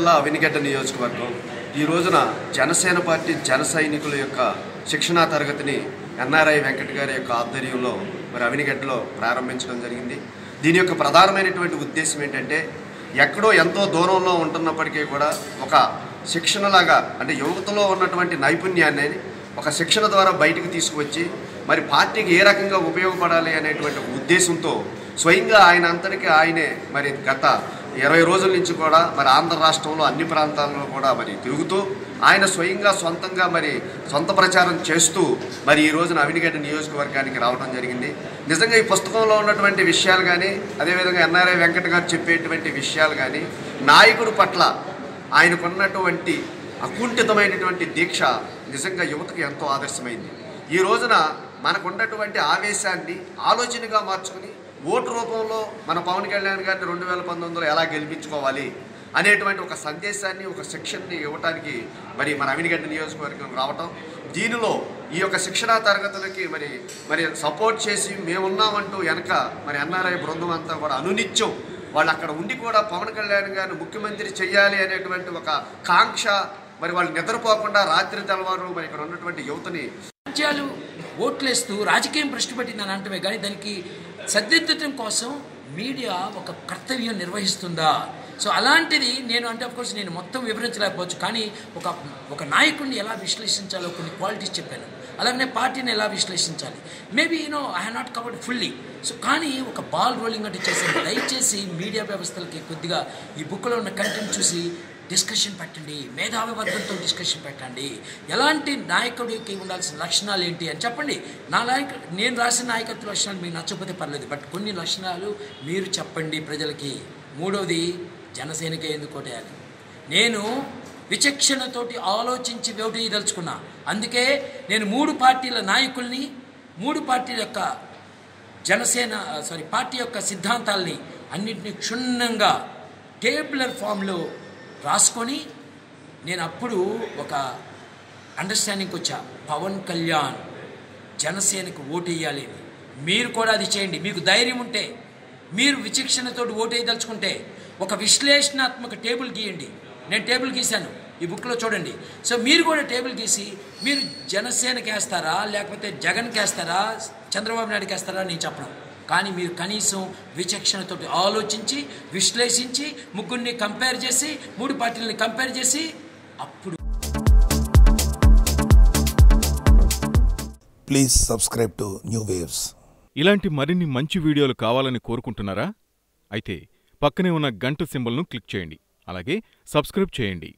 జిల్లా అవినిగడ్డ నియోజకవర్గం ఈ రోజున జనసేన పార్టీ జన సైనికుల యొక్క శిక్షణా తరగతిని ఎన్ఆర్ఐ వెంకట్ గారి యొక్క ఆధ్వర్యంలో మరి అవినిగడ్డలో ప్రారంభించడం జరిగింది దీని యొక్క ప్రధానమైనటువంటి ఉద్దేశం ఏంటంటే ఎక్కడో ఎంతో దూరంలో ఉంటున్నప్పటికీ కూడా ఒక శిక్షణలాగా అంటే యువతలో ఉన్నటువంటి నైపుణ్యాన్ని ఒక శిక్షణ ద్వారా బయటికి తీసుకువచ్చి మరి పార్టీకి ఏ రకంగా ఉపయోగపడాలి అనేటువంటి ఒక ఉద్దేశంతో స్వయంగా ఆయన అంతటికి ఆయనే మరి గత ఇరవై రోజుల నుంచి కూడా మరి ఆంధ్ర రాష్ట్రంలో అన్ని ప్రాంతాల్లో కూడా మరి తిరుగుతూ ఆయన స్వయంగా సొంతంగా మరి సొంత ప్రచారం చేస్తూ మరి ఈ రోజున అవినిగడ్డ నియోజకవర్గానికి రావడం జరిగింది నిజంగా ఈ పుస్తకంలో ఉన్నటువంటి విషయాలు కానీ అదేవిధంగా ఎన్ఆర్ఐ వెంకట గారు చెప్పేటువంటి విషయాలు కానీ నాయకుడు పట్ల ఆయనకున్నటువంటి అకుంఠితమైనటువంటి దీక్ష నిజంగా యువతకు ఎంతో ఆదర్శమైంది ఈ రోజున మనకున్నటువంటి ఆవేశాన్ని ఆలోచనగా మార్చుకుని ఓటు రూపంలో మన పవన్ కళ్యాణ్ గారిని రెండు వేల పంతొమ్మిదిలో ఎలా గెలిపించుకోవాలి అనేటువంటి ఒక సందేశాన్ని ఒక శిక్షణని ఇవ్వటానికి మరి మన అవినిగడ్డ నియోజకవర్గం రావటం దీనిలో ఈ యొక్క శిక్షణా తరగతులకి మరి మరి సపోర్ట్ చేసి మేమున్నామంటూ వెనక మరి ఎన్ఆర్ఐ బృందం అంతా కూడా అనునిత్యం వాళ్ళు అక్కడ ఉండి కూడా పవన్ కళ్యాణ్ గారిని ముఖ్యమంత్రి చేయాలి అనేటువంటి ఒక కాంక్ష మరి వాళ్ళు నిద్రపోకుండా రాత్రి తెల్లవారు మరి ఇక్కడ ఉన్నటువంటి యువతని రాజ్యాలు ఓట్లేస్తూ రాజకీయం భ్రష్టు పెట్టిందని అంటమే కానీ దానికి సరిదిద్దటం కోసం మీడియా ఒక కర్తవ్యం నిర్వహిస్తుందా సో అలాంటిది నేను అంటే కోర్స్ నేను మొత్తం వివరించలేకపోవచ్చు కానీ ఒక ఒక నాయకుడిని ఎలా విశ్లేషించాలో కొన్ని క్వాలిటీస్ చెప్పాను అలాగనే పార్టీని ఎలా విశ్లేషించాలి maybe you know I have not covered fully so కానీ ఒక బాల్ రోలింగ్ అంటే చేశాను దయచేసి మీడియా వ్యవస్థలకి కొద్దిగా ఈ బుక్లో ఉన్న కంటెంట్ చూసి డిస్కషన్ పెట్టండి మేధావి వర్గంతో డిస్కషన్ పెట్టండి ఎలాంటి నాయకుడికి ఉండాల్సిన లక్షణాలు ఏంటి అని చెప్పండి నా నాయక నేను రాసిన నాయకత్వ లక్షణాలు మీకు నచ్చకపోతే పర్లేదు బట్ కొన్ని లక్షణాలు మీరు చెప్పండి ప్రజలకి మూడవది జనసేనకే ఎందుకు ఓటేయాలి నేను విచక్షణతోటి ఆలోచించి ఓటు వేయదలుచుకున్నా అందుకే నేను మూడు పార్టీల నాయకుల్ని మూడు పార్టీల యొక్క జనసేన సారీ పార్టీ యొక్క సిద్ధాంతాల్ని అన్నింటినీ క్షుణ్ణంగా టేబులర్ ఫామ్లో రాసుకొని నేను అప్పుడు ఒక అండర్స్టాండింగ్కి వచ్చా పవన్ కళ్యాణ్ జనసేనకు ఓటేయాలి అని మీరు కూడా అది చేయండి మీకు ధైర్యం ఉంటే మీరు విచక్షణతో ఓటేయదలుచుకుంటే ఒక విశ్లేషణాత్మక టేబుల్ గీయండి నేను టేబుల్ గీశాను ఈ బుక్లో చూడండి సో మీరు కూడా టేబుల్ గీసి మీరు జనసేనకి వేస్తారా లేకపోతే జగన్కి వేస్తారా చంద్రబాబు నాయుడుకి వేస్తారా నేను చెప్పను కానీ మీరు కనీసం విచక్షణతో ఆలోచించి విశ్లేషించి ముగ్గురిని కంపేర్ చేసి మూడు పార్టీలని కంపేర్ చేసి అప్పుడు Please subscribe to New Waves. ఇలాంటి మరిన్ని మంచి వీడియోలు కావాలని కోరుకుంటున్నారా అయితే పక్కనే ఉన్న గంట సింబల్ను క్లిక్ చేయండి అలాగే సబ్స్క్రైబ్ చేయండి